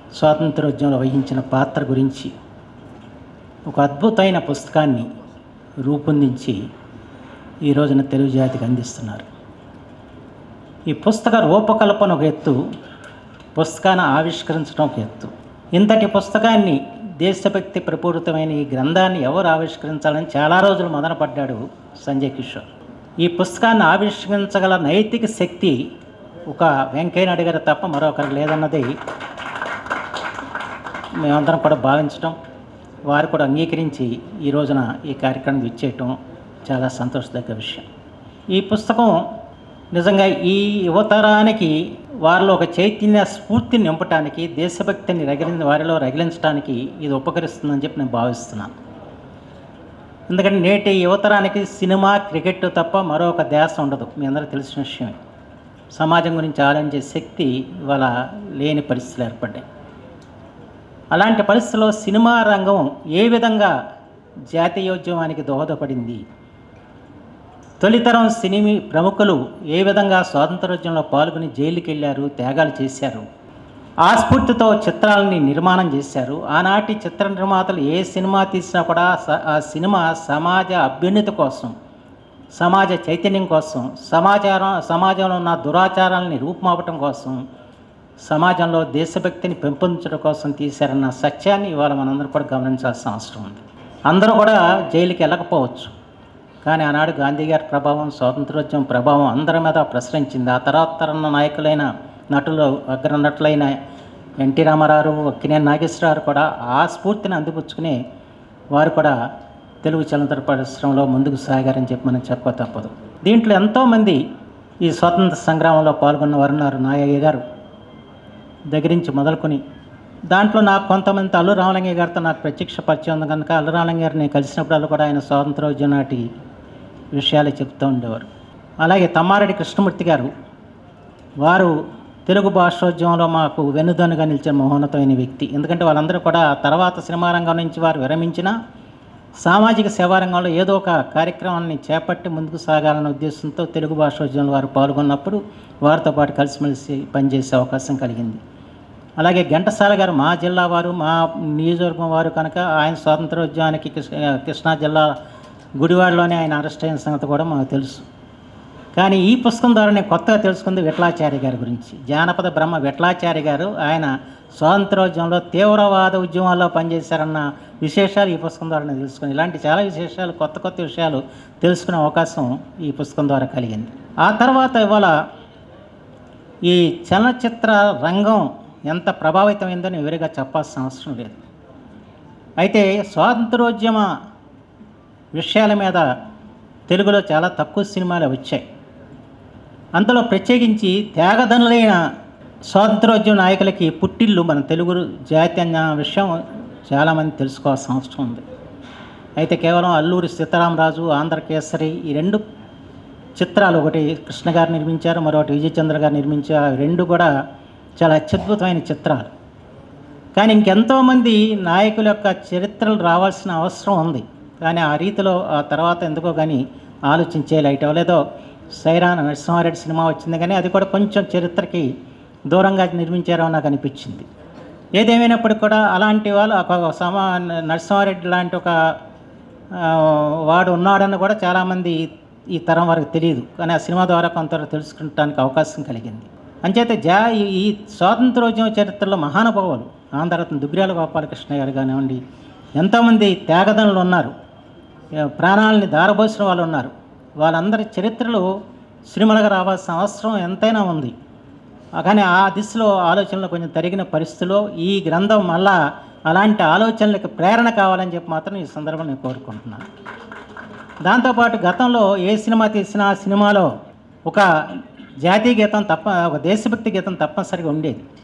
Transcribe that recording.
స్వాతంత్రోద్యమంలో వహించిన పాత్ర గురించి ఒక అద్భుతమైన పుస్తకాన్ని రూపొందించి ఈ రోజున తెలుగు జాతికి అందిస్తున్నారు ఈ పుస్తక రూపకల్పన ఒక ఎత్తు పుస్తకాన్ని ఆవిష్కరించడం ఒక ఎత్తు ఇంతటి పుస్తకాన్ని దేశభక్తి ప్రపూరితమైన ఈ గ్రంథాన్ని ఎవరు ఆవిష్కరించాలని చాలా రోజులు మొదలుపడ్డాడు సంజయ్ కిషోర్ ఈ పుస్తకాన్ని ఆవిష్కరించగల నైతిక శక్తి ఒక వెంకయ్యనాయుడు గారు తప్ప మరొకరు లేదన్నది మేమందరం కూడా భావించడం వారు కూడా అంగీకరించి ఈ రోజున ఈ కార్యక్రమం ఇచ్చేయటం చాలా సంతోషదగ్గ విషయం ఈ పుస్తకం నిజంగా ఈ యువతరానికి వారిలో ఒక చైతన్య స్ఫూర్తిని నింపటానికి దేశభక్తిని రగిలి వారిలో రగిలించడానికి ఇది ఉపకరిస్తుందని చెప్పి నేను భావిస్తున్నాను ఎందుకంటే నేటి యువతరానికి సినిమా క్రికెట్ తప్ప మరొక ధ్యాస ఉండదు మీ అందరికీ తెలిసిన విషయమే సమాజం గురించి ఆలోచించే శక్తి ఇవాళ లేని పరిస్థితులు ఏర్పడ్డాయి అలాంటి పరిస్థితుల్లో సినిమా రంగం ఏ విధంగా జాతీయోద్యమానికి దోహదపడింది తొలితరం సినిమీ ప్రముఖులు ఏ విధంగా స్వాతంత్రోద్యమంలో పాల్గొని జైలుకి వెళ్ళారు త్యాగాలు చేశారు ఆ స్ఫూర్తితో చిత్రాలని నిర్మాణం చేశారు ఆనాటి చిత్ర నిర్మాతలు ఏ సినిమా తీసినా కూడా స- ఆ సినిమా సమాజ అభ్యున్నతి కోసం సమాజ చైతన్యం కోసం సమాచారం సమాజంలో ఉన్న దురాచారాలని రూపుమాపటం కోసం సమాజంలో దేశభక్తిని పెంపొందించడం కోసం తీశారన్న సత్యాన్ని ఇవాళ మనందరం కూడా గమనించాల్సిన అవసరం ఉంది అందరూ కూడా జైలుకి వెళ్ళకపోవచ్చు కానీ ఆనాడు గాంధీ గారి ప్రభావం స్వాతంత్రోద్యమం ప్రభావం అందరి మీద ప్రసరించింది ఆ తర్వాత తరుణ నాయకులైన నటులు అగ్ర నటులైన ఎన్టీ రామారావు అక్కినేని నాగేశ్వరరావు కూడా ఆ స్ఫూర్తిని అందిపుచ్చుకుని వారు కూడా తెలుగు చలనచిత్ర పరిశ్రమలో ముందుకు సాగారని చెప్పి మనం చెప్ప తప్పదు దీంట్లో ఎంతోమంది ఈ స్వాతంత్ర సంగ్రామంలో పాల్గొన్న వారు ఉన్నారు నాయయ్య గారు దగ్గర నుంచి మొదలుకొని దాంట్లో నాకు కొంతమంది అల్లు రామలింగ గారితో నాకు ప్రత్యక్ష పరిచయం ఉంది కనుక అల్లు రామలింగ గారిని కలిసినప్పుడల్లా కూడా ఆయన స్వాతంత్రోద్యమ నాటి విషయాలు చెప్తూ ఉండేవారు అలాగే తమ్మారెడ్డి కృష్ణమూర్తి గారు వారు తెలుగు భాషోద్యమంలో మాకు వెన్నుదన్నుగా నిలిచిన మహోన్నతమైన వ్యక్తి ఎందుకంటే వాళ్ళందరూ కూడా తర్వాత సినిమా రంగం నుంచి వారు విరమించిన సామాజిక సేవా రంగంలో ఏదో ఒక కార్యక్రమాన్ని చేపట్టి ముందుకు సాగాలనే ఉద్దేశంతో తెలుగు భాషోద్యమంలో వారు పాల్గొన్నప్పుడు వారితో పాటు కలిసిమెలిసి పనిచేసే అవకాశం కలిగింది అలాగే ఘంటసాల గారు మా జిల్లా వారు మా నియోజకవర్గం వారు కనుక ఆయన స్వాతంత్రోద్యమానికి కృష్ణ కృష్ణా జిల్లా గుడివాడలోనే ఆయన అరెస్ట్ అయిన సంగతి కూడా మాకు తెలుసు కానీ ఈ పుస్తకం ద్వారా నేను కొత్తగా తెలుసుకుంది విఠలాచార్య గారి గురించి జానపద బ్రహ్మ విఠలాచార్య గారు ఆయన స్వాతంత్రోద్యమంలో తీవ్రవాద ఉద్యమాల్లో పనిచేశారన్న విశేషాలు ఈ పుస్తకం ద్వారా నేను తెలుసుకుని ఇలాంటి చాలా విశేషాలు కొత్త కొత్త విషయాలు తెలుసుకునే అవకాశం ఈ పుస్తకం ద్వారా కలిగింది ఆ తర్వాత ఇవాళ ఈ చలనచిత్ర రంగం ఎంత ప్రభావితమైందో నేను వివరిగా చెప్పాల్సిన అవసరం లేదు అయితే స్వాతంత్రోద్యమ విషయాల మీద తెలుగులో చాలా తక్కువ సినిమాలు వచ్చాయి అందులో ప్రత్యేకించి త్యాగధనులైన స్వాతంత్రోద్యమ నాయకులకి పుట్టిల్లు మన తెలుగు జాతి అన్న విషయం చాలామంది తెలుసుకోవాల్సిన అవసరం ఉంది అయితే కేవలం అల్లూరి సీతారామరాజు ఆంధ్రకేసరి ఈ రెండు చిత్రాలు ఒకటి కృష్ణ గారు నిర్మించారు మరొకటి విజయచంద్ర గారు నిర్మించారు అవి రెండు కూడా చాలా అత్యద్భుతమైన చిత్రాలు కానీ ఇంకెంతోమంది నాయకుల యొక్క చరిత్రలు రావాల్సిన అవసరం ఉంది కానీ ఆ రీతిలో ఆ తర్వాత ఎందుకో కానీ ఆలోచించే లైట్ అవ్వలేదో సైరా నరసింహారెడ్డి సినిమా వచ్చింది కానీ అది కూడా కొంచెం చరిత్రకి దూరంగా నిర్మించారో నాకు అనిపించింది ఏదేమైనప్పటికీ కూడా అలాంటి వాళ్ళు ఒక సమా నరసింహారెడ్డి లాంటి ఒక ఆ, వాడు ఉన్నాడని కూడా చాలామంది ఈ తరం వారికి తెలియదు కానీ ఆ సినిమా ద్వారా కొంత తెలుసుకుంటానికి అవకాశం కలిగింది అంచేత జా ఈ- ఈ స్వాతంత్రోద్యమ చరిత్రలో మహానుభావులు ఆంధ్రరత్న దుగ్గ్యాల గోపాలకృష్ణ గారు కానివ్వండి ఎంతోమంది త్యాగదనులు ఉన్నారు ఏ, ప్రాణాలని దారబోసిన వాళ్ళు ఉన్నారు వాళ్ళందరి చరిత్రలు సినిమాలుగా రావాల్సిన అవసరం ఎంతైనా ఉంది కానీ ఆ దిశలో ఆలోచనలు కొంచెం తరిగిన పరిస్థితిలో ఈ గ్రంథం మళ్ళా అలాంటి ఆలోచనలకు ప్రేరణ కావాలని చెప్పి మాత్రం ఈ సందర్భంలో నేను కోరుకుంటున్నాను దాంతోపాటు గతంలో ఏ సినిమా తీసినా ఆ సినిమాలో ఒక జాతీయ గీతం తప్ప ఒక దేశభక్తి గీతం తప్పనిసరిగా ఉండేది